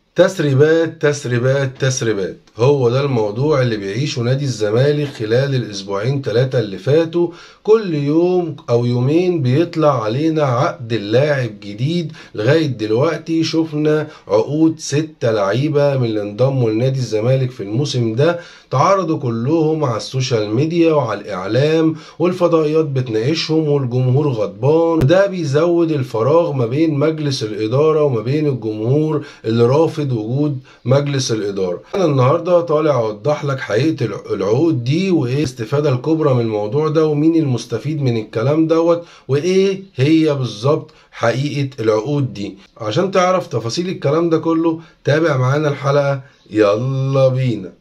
تسريبات تسريبات تسريبات هو ده الموضوع اللي بيعيشه نادي الزمالك خلال الاسبوعين ثلاثة اللي فاتوا كل يوم او يومين بيطلع علينا عقد اللاعب جديد لغاية دلوقتي شفنا عقود ستة لعيبة من اللي انضموا لنادي الزمالك في الموسم ده تعرضوا كلهم على السوشيال ميديا وعلى الاعلام والفضائيات بتناقشهم والجمهور غضبان وده بيزود الفراغ ما بين مجلس الاداره وما بين الجمهور اللي رافض وجود مجلس الاداره انا النهارده طالع اوضح لك حقيقه العقود دي وايه الاستفاده الكبرى من الموضوع ده ومين المستفيد من الكلام دوت وايه هي بالظبط حقيقه العقود دي عشان تعرف تفاصيل الكلام ده كله تابع معانا الحلقه يلا بينا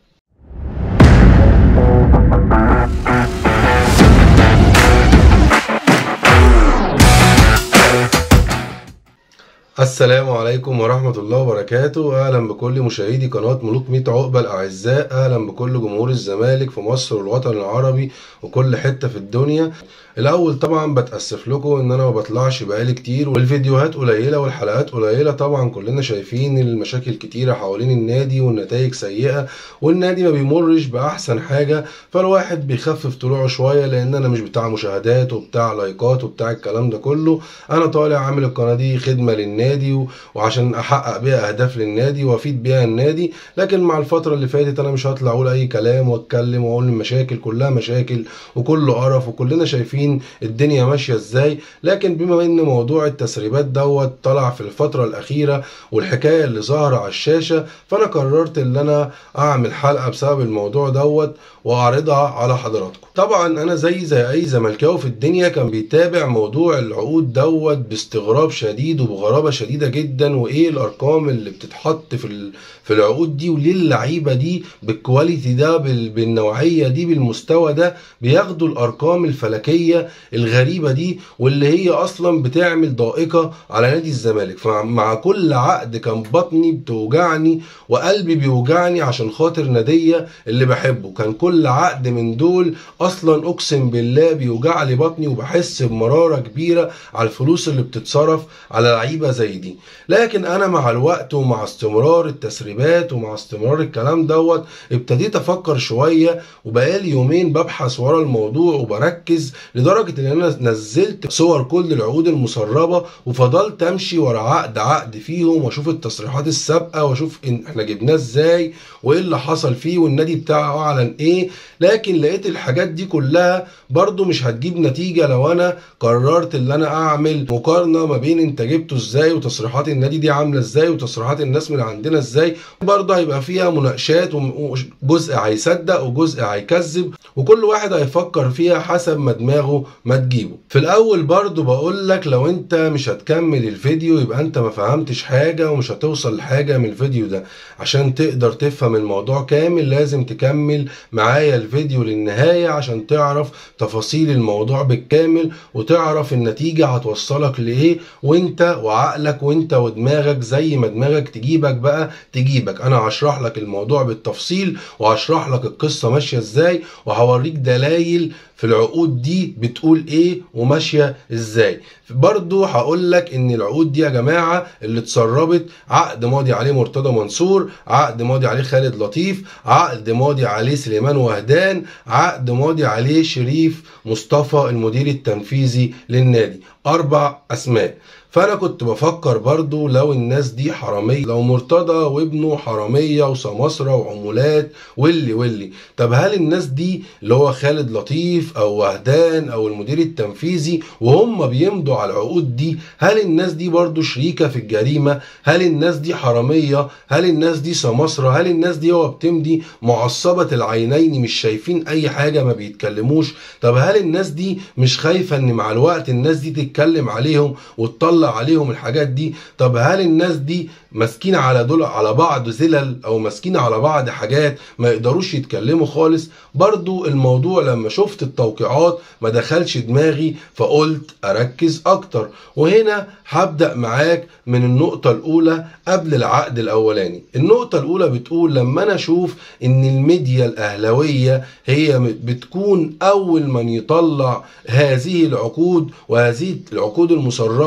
السلام عليكم ورحمة الله وبركاته أهلا بكل مشاهدي قناة ملوك ميت عقبة الأعزاء أهلا بكل جمهور الزمالك في مصر والوطن العربي وكل حتة في الدنيا الأول طبعا بتأسف لكم إن أنا ما بطلعش بقالي كتير والفيديوهات قليلة والحلقات قليلة طبعا كلنا شايفين المشاكل كتيرة حوالين النادي والنتائج سيئة والنادي ما بيمرش بأحسن حاجة فالواحد بيخفف طلوعه شوية لأن أنا مش بتاع مشاهدات وبتاع لايكات وبتاع الكلام ده كله أنا طالع عامل القناة دي خدمة للنادي النادي وعشان احقق بيها اهداف للنادي وافيد بيها النادي لكن مع الفتره اللي فاتت انا مش هطلع اقول اي كلام واتكلم واقول المشاكل كلها مشاكل وكله قرف وكلنا شايفين الدنيا ماشيه ازاي لكن بما ان موضوع التسريبات دوت طلع في الفتره الاخيره والحكايه اللي ظاهره على الشاشه فانا قررت ان انا اعمل حلقه بسبب الموضوع دوت واعرضها على حضراتكم طبعا انا زي زي اي زملكاوي في الدنيا كان بيتابع موضوع العقود دوت باستغراب شديد وبغرابه شديده جدا وايه الارقام اللي بتتحط في في العقود دي وليه اللعيبه دي بالكواليتي ده بالنوعيه دي بالمستوى ده بياخدوا الارقام الفلكيه الغريبه دي واللي هي اصلا بتعمل ضائقه على نادي الزمالك فمع كل عقد كان بطني بتوجعني وقلبي بيوجعني عشان خاطر ناديه اللي بحبه كان كل عقد من دول اصلا اقسم بالله بيوجع لي بطني وبحس بمراره كبيره على الفلوس اللي بتتصرف على لعيبه زي دي لكن انا مع الوقت ومع استمرار التسريبات ومع استمرار الكلام دوت ابتديت افكر شويه وبقالي يومين ببحث ورا الموضوع وبركز لدرجه ان انا نزلت صور كل العقود المسربه وفضلت امشي ورا عقد عقد فيهم واشوف التصريحات السابقه واشوف إن احنا جبناه ازاي وايه اللي حصل فيه والنادي بتاعه اعلن ايه لكن لقيت الحاجات دي كلها برضو مش هتجيب نتيجه لو انا قررت ان انا اعمل مقارنه ما بين انت جبته ازاي وتصريحات النادي دي عامله ازاي وتصريحات الناس من عندنا ازاي برضه هيبقى فيها مناقشات وجزء هيصدق وجزء هيكذب وكل واحد هيفكر فيها حسب ما دماغه ما تجيبه في الاول برضه بقول لك لو انت مش هتكمل الفيديو يبقى انت ما فهمتش حاجه ومش هتوصل لحاجه من الفيديو ده عشان تقدر تفهم الموضوع كامل لازم تكمل معايا الفيديو للنهايه عشان تعرف تفاصيل الموضوع بالكامل وتعرف النتيجه هتوصلك لايه وانت وعقلك وانت ودماغك زي ما دماغك تجيبك بقى تجيبك انا هشرح لك الموضوع بالتفصيل وهشرح لك القصه ماشيه ازاي وهوريك دلائل في العقود دي بتقول ايه وماشيه ازاي برضو هقول لك ان العقود دي يا جماعه اللي اتسربت عقد ماضي عليه مرتضى منصور عقد ماضي عليه خالد لطيف عقد ماضي عليه سليمان وهدان عقد ماضي عليه شريف مصطفى المدير التنفيذي للنادي اربع اسماء فانا كنت بفكر برضو لو الناس دي حراميه لو مرتضى وابنه حراميه وسماسره وعمولات واللي واللي طب هل الناس دي اللي هو خالد لطيف او وهدان او المدير التنفيذي وهم بيمضوا على العقود دي هل الناس دي برضو شريكه في الجريمه هل الناس دي حراميه هل الناس دي سماسره هل الناس دي هو بتمضي معصبه العينين مش شايفين اي حاجه ما بيتكلموش طب هل الناس دي مش خايفه ان مع الوقت الناس دي تتكلم عليهم وتطلع عليهم الحاجات دي طب هل الناس دي ماسكين على دول على بعض زلل او ماسكين على بعض حاجات ما يقدروش يتكلموا خالص برضو الموضوع لما شفت التوقيعات ما دخلش دماغي فقلت اركز اكتر وهنا هبدأ معاك من النقطة الاولى قبل العقد الاولاني النقطة الاولى بتقول لما انا اشوف ان الميديا الاهلاوية هي بتكون اول من يطلع هذه العقود وهذه العقود المسربة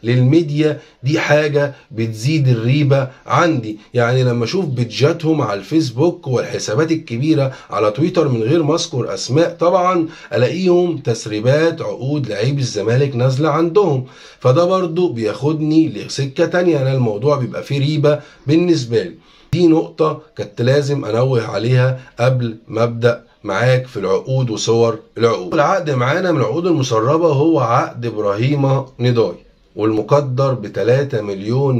للميديا دي حاجة بتزيد الريبة عندي يعني لما اشوف بيتجاتهم على الفيسبوك والحسابات الكبيرة على تويتر من غير ما اذكر اسماء طبعا الاقيهم تسريبات عقود لعيب الزمالك نازلة عندهم فده برضو بياخدني لسكة تانية انا الموضوع بيبقى فيه ريبة بالنسبة لي دي نقطة كنت لازم انوه عليها قبل ما ابدأ معاك في العقود وصور العقود العقد معانا من العقود المسربة هو عقد إبراهيم نضاي والمقدر ب 3 مليون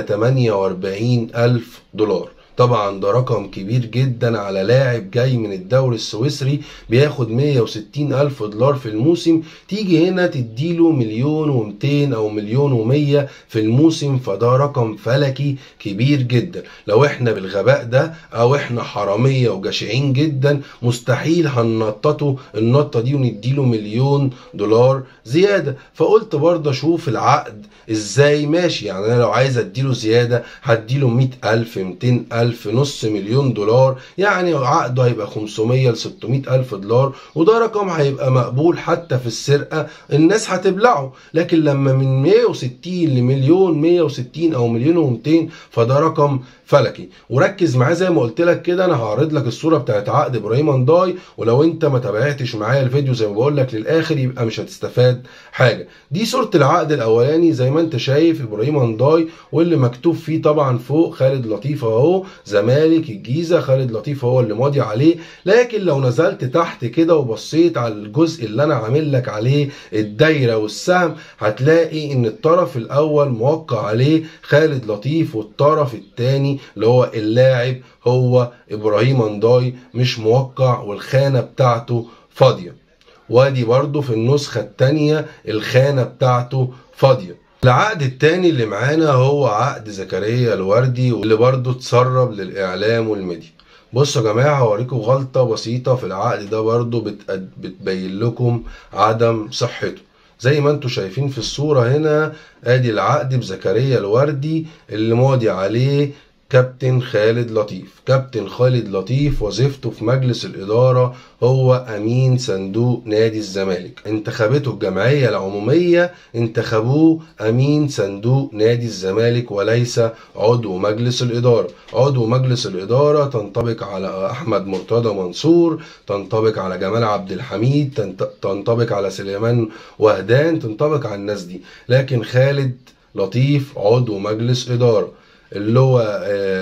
148 ألف دولار طبعا ده رقم كبير جدا على لاعب جاي من الدوري السويسري بياخد 160 ألف دولار في الموسم تيجي هنا تديله مليون و200 أو مليون و100 في الموسم فده رقم فلكي كبير جدا لو احنا بالغباء ده أو احنا حرامية وجشعين جدا مستحيل هننططه النطة دي ونديله مليون دولار زيادة فقلت برضه أشوف العقد ازاي ماشي يعني انا لو عايز اديله زيادة هديله 100 ألف 200 ألف نص مليون دولار يعني عقده هيبقى 500 ل 600 ألف دولار وده رقم هيبقى مقبول حتى في السرقة الناس هتبلعه لكن لما من 160 لمليون 160 أو مليون و200 فده رقم فلكي وركز معاه زي ما قلت لك كده انا هعرض لك الصوره بتاعت عقد ابراهيم انداي ولو انت ما تابعتش معايا الفيديو زي ما بقول لك للاخر يبقى مش هتستفاد حاجه دي صوره العقد الاولاني زي ما انت شايف ابراهيم انداي واللي مكتوب فيه طبعا فوق خالد لطيف اهو زمالك الجيزه خالد لطيف هو اللي ماضي عليه لكن لو نزلت تحت كده وبصيت على الجزء اللي انا عامل لك عليه الدايره والسهم هتلاقي ان الطرف الاول موقع عليه خالد لطيف والطرف الثاني اللي هو اللاعب هو ابراهيم انداي مش موقع والخانه بتاعته فاضيه وادي برضو في النسخه الثانيه الخانه بتاعته فاضيه العقد التاني اللي معانا هو عقد زكريا الوردي واللي برضو اتسرب للاعلام والميديا بصوا يا جماعه هوريكم غلطه بسيطه في العقد ده برضو بتأد... بتبين لكم عدم صحته زي ما انتم شايفين في الصوره هنا ادي العقد بزكريا الوردي اللي ماضي عليه كابتن خالد لطيف كابتن خالد لطيف وظيفته في مجلس الإدارة هو أمين صندوق نادي الزمالك انتخبته الجمعية العمومية انتخبوه أمين صندوق نادي الزمالك وليس عضو مجلس الإدارة عضو مجلس الإدارة تنطبق على أحمد مرتضى منصور تنطبق على جمال عبد الحميد تنطبق على سليمان وهدان تنطبق على الناس دي لكن خالد لطيف عضو مجلس إدارة اللي هو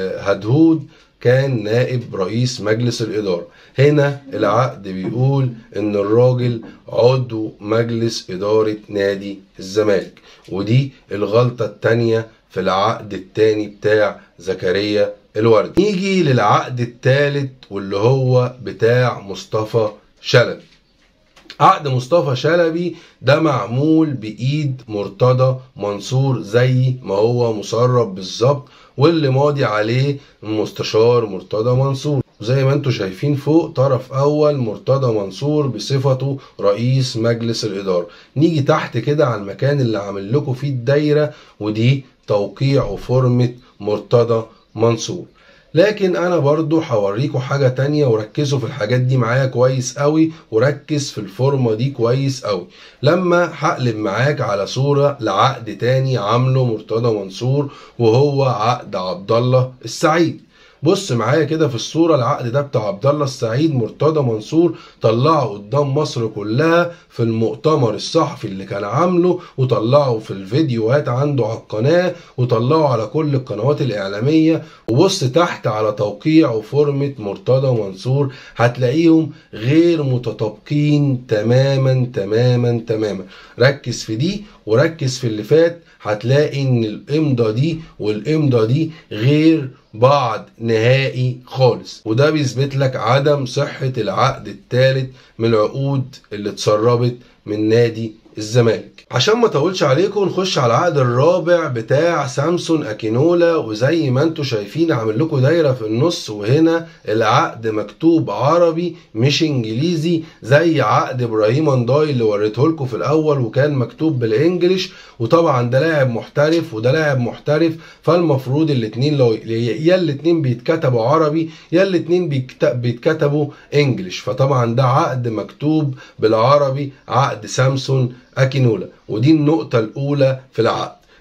هدهود كان نائب رئيس مجلس الإدارة هنا العقد بيقول إن الراجل عضو مجلس إدارة نادي الزمالك ودي الغلطة التانية في العقد التاني بتاع زكريا الورد نيجي للعقد التالت واللي هو بتاع مصطفى شلبي عقد مصطفى شلبي ده معمول بإيد مرتضى منصور زي ما هو مسرب بالظبط واللي ماضي عليه المستشار مرتضى منصور زي ما انتم شايفين فوق طرف اول مرتضى منصور بصفته رئيس مجلس الاداره نيجي تحت كده على المكان اللي عامل لكم فيه الدايره ودي توقيع وفورمه مرتضى منصور لكن انا برضو هوريكم حاجة تانية وركزوا في الحاجات دي معايا كويس قوي وركز في الفورمة دي كويس قوي لما هقلب معاك على صورة لعقد تاني عامله مرتضى منصور وهو عقد عبد الله السعيد بص معايا كده في الصوره العقد ده بتاع عبد الله السعيد مرتضى منصور طلعه قدام مصر كلها في المؤتمر الصحفي اللي كان عامله وطلعه في الفيديوهات عنده على القناه وطلعه على كل القنوات الاعلاميه وبص تحت على توقيع وفورمه مرتضى منصور هتلاقيهم غير متطابقين تماما تماما تماما ركز في دي وركز في اللي فات هتلاقي ان الامضه دي والامضه دي غير بعض نهائي خالص وده بيثبت لك عدم صحة العقد الثالث من العقود اللي اتسربت من نادي الزمالك عشان ما اطولش عليكم نخش على العقد الرابع بتاع سامسون اكينولا وزي ما انتم شايفين عامل لكم دايره في النص وهنا العقد مكتوب عربي مش انجليزي زي عقد ابراهيم انداي اللي وريته لكم في الاول وكان مكتوب بالانجلش وطبعا ده لاعب محترف وده لاعب محترف فالمفروض الاثنين لو يا الاثنين بيتكتبوا عربي يا الاثنين بيتكتبوا انجلش فطبعا ده عقد مكتوب بالعربي عقد سامسون اكينولا ودي النقطة الأولى في العقد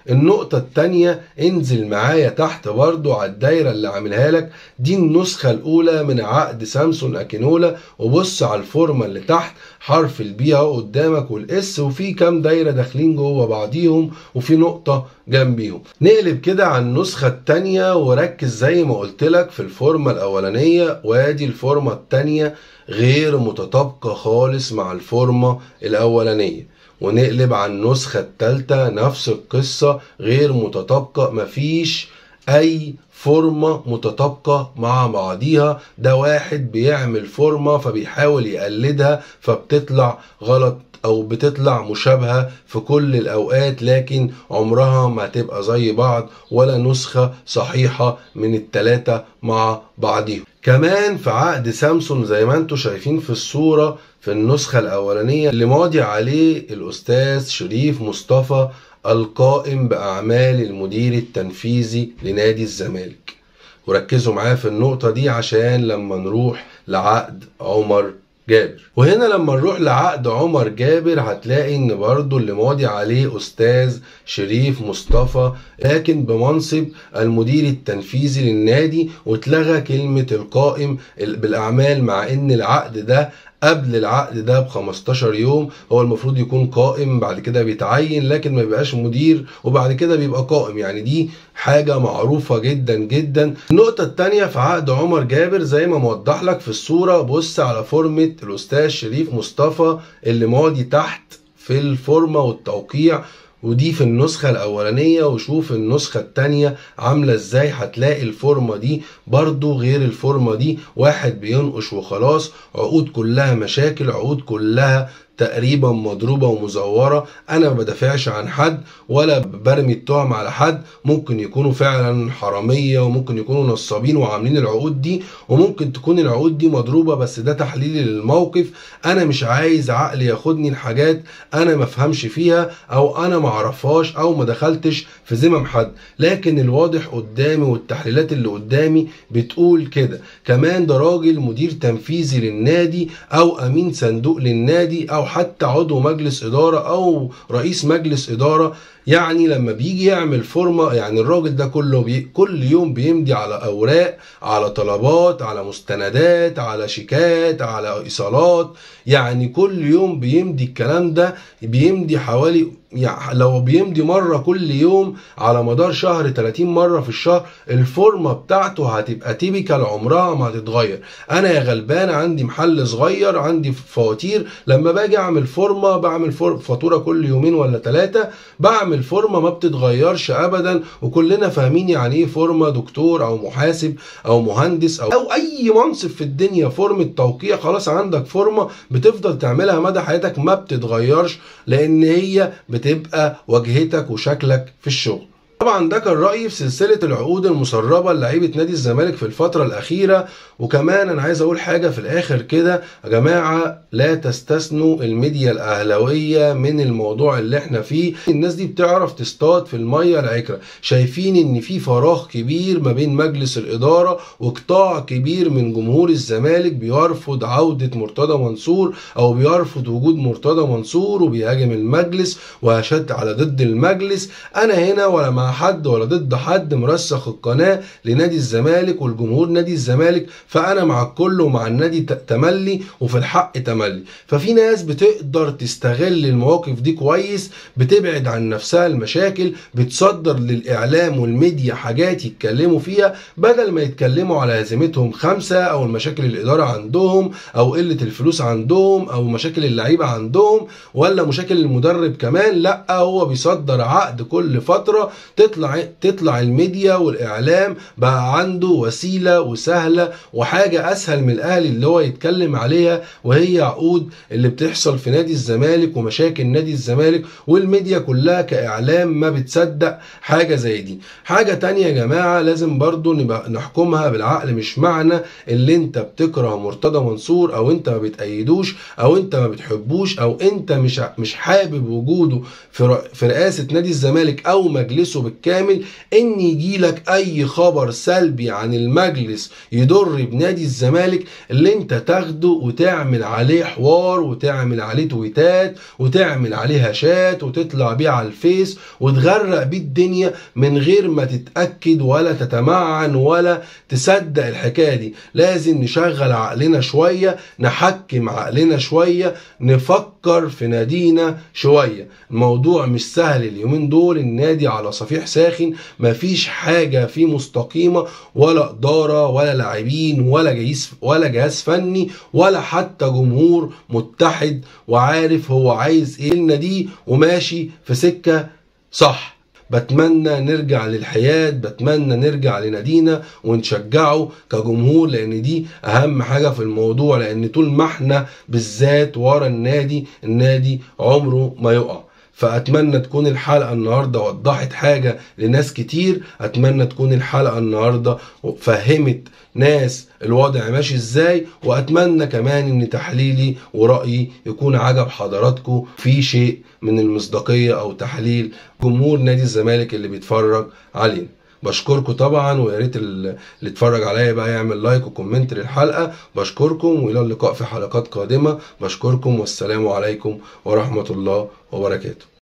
النقطة التانية انزل معايا تحت برضو على الدايرة اللي عاملها لك دي النسخة الأولى من عقد سامسون أكينولا وبص على الفورمة اللي تحت حرف البي اهو قدامك والاس وفي كام دايرة داخلين جوه بعضيهم وفي نقطة جنبيهم نقلب كده على النسخة التانية وركز زي ما قلت لك في الفورمة الأولانية وادي الفورمة التانية غير متطابقة خالص مع الفورمة الأولانية ونقلب على النسخة التالتة نفس القصة غير متطابقة مفيش أي فورمة متطابقة مع بعضيها ده واحد بيعمل فورمة فبيحاول يقلدها فبتطلع غلط او بتطلع مشابهة في كل الاوقات لكن عمرها ما تبقى زي بعض ولا نسخة صحيحة من التلاتة مع بعضهم كمان في عقد سامسونج زي ما انتم شايفين في الصورة في النسخة الاولانية اللي ماضي عليه الاستاذ شريف مصطفى القائم باعمال المدير التنفيذي لنادي الزمالك وركزوا معايا في النقطة دي عشان لما نروح لعقد عمر جابر وهنا لما نروح لعقد عمر جابر هتلاقي ان برضو اللي ماضي عليه استاذ شريف مصطفى لكن بمنصب المدير التنفيذي للنادي واتلغى كلمة القائم بالاعمال مع ان العقد ده قبل العقد ده ب 15 يوم هو المفروض يكون قائم بعد كده بيتعين لكن ما بيبقاش مدير وبعد كده بيبقى قائم يعني دي حاجة معروفة جدا جدا النقطة التانية في عقد عمر جابر زي ما موضح لك في الصورة بص على فورمة الأستاذ شريف مصطفى اللي ماضي تحت في الفورمة والتوقيع ودي في النسخة الأولانية وشوف النسخة التانية عاملة ازاي هتلاقي الفورمة دي برضو غير الفورمة دي واحد بينقش وخلاص عقود كلها مشاكل عقود كلها تقريبا مضروبه ومزوره انا ما بدافعش عن حد ولا برمي التهم على حد ممكن يكونوا فعلا حراميه وممكن يكونوا نصابين وعاملين العقود دي وممكن تكون العقود دي مضروبه بس ده تحليلي للموقف انا مش عايز عقل ياخدني لحاجات انا ما افهمش فيها او انا ما اعرفهاش او ما دخلتش في ذمم حد لكن الواضح قدامي والتحليلات اللي قدامي بتقول كده كمان ده راجل مدير تنفيذي للنادي او امين صندوق للنادي او حتى عضو مجلس اداره او رئيس مجلس اداره يعني لما بيجي يعمل فورمه يعني الراجل ده كله بي كل يوم بيمضي على اوراق على طلبات على مستندات على شيكات على ايصالات يعني كل يوم بيمضي الكلام ده بيمضي حوالي يعني لو بيمضي مرة كل يوم على مدار شهر 30 مرة في الشهر الفورمة بتاعته هتبقى تيبيكال عمرها ما هتتغير انا يا غلبان عندي محل صغير عندي فواتير لما باجي اعمل فورمة بعمل فاتورة كل يومين ولا ثلاثة بعمل فورمة ما بتتغيرش ابدا وكلنا فاهمين يعني ايه فورمة دكتور او محاسب او مهندس او, أو اي منصب في الدنيا فورمة توقيع خلاص عندك فورمة بتفضل تعملها مدى حياتك ما بتتغيرش لان هي بتبقى واجهتك وشكلك في الشغل طبعا ده كان رايي في سلسله العقود المسربه لعيبه نادي الزمالك في الفتره الاخيره وكمان انا عايز اقول حاجه في الاخر كده يا جماعه لا تستثنوا الميديا الاهلاويه من الموضوع اللي احنا فيه الناس دي بتعرف تصطاد في الميه العكره شايفين ان في فراغ كبير ما بين مجلس الاداره وقطاع كبير من جمهور الزمالك بيرفض عوده مرتضى منصور او بيرفض وجود مرتضى منصور وبيهاجم المجلس وهشد على ضد المجلس انا هنا ولا مع حد ولا ضد حد مرسخ القناه لنادي الزمالك والجمهور نادي الزمالك فانا مع الكل ومع النادي تملي وفي الحق تملي ففي ناس بتقدر تستغل المواقف دي كويس بتبعد عن نفسها المشاكل بتصدر للاعلام والميديا حاجات يتكلموا فيها بدل ما يتكلموا على هزيمتهم خمسه او المشاكل الاداره عندهم او قله الفلوس عندهم او مشاكل اللعيبه عندهم ولا مشاكل المدرب كمان لا هو بيصدر عقد كل فتره تطلع تطلع الميديا والاعلام بقى عنده وسيله وسهله وحاجه اسهل من الاهلي اللي هو يتكلم عليها وهي عقود اللي بتحصل في نادي الزمالك ومشاكل نادي الزمالك والميديا كلها كاعلام ما بتصدق حاجه زي دي حاجه تانية يا جماعه لازم برضو نبقى نحكمها بالعقل مش معنى اللي انت بتكره مرتضى منصور او انت ما بتأيدوش او انت ما بتحبوش او انت مش مش حابب وجوده في في رئاسه نادي الزمالك او مجلسه نفسه بالكامل ان يجيلك اي خبر سلبي عن المجلس يضر بنادي الزمالك اللي انت تاخده وتعمل عليه حوار وتعمل عليه تويتات وتعمل عليه هاشات وتطلع بيه على الفيس وتغرق بيه الدنيا من غير ما تتأكد ولا تتمعن ولا تصدق الحكاية دي لازم نشغل عقلنا شوية نحكم عقلنا شوية نفكر في نادينا شوية الموضوع مش سهل اليومين دول النادي على صفيح ساخن مفيش حاجة فيه مستقيمة ولا إدارة ولا لاعبين ولا جهاز ولا جهاز فني ولا حتى جمهور متحد وعارف هو عايز ايه النادي وماشي في سكة صح بتمنى نرجع للحياة بتمنى نرجع لنادينا ونشجعه كجمهور لان دي اهم حاجة في الموضوع لان طول ما احنا بالذات ورا النادي النادي عمره ما يقع فاتمنى تكون الحلقه النهارده وضحت حاجه لناس كتير اتمنى تكون الحلقه النهارده فهمت ناس الوضع ماشي ازاي واتمنى كمان ان تحليلي ورايي يكون عجب حضراتكم في شيء من المصداقيه او تحليل جمهور نادي الزمالك اللي بيتفرج علينا بشكركم طبعا ويا ريت اللي اتفرج عليا بقى يعمل لايك وكومنت للحلقه بشكركم والى اللقاء في حلقات قادمه بشكركم والسلام عليكم ورحمه الله وبركاته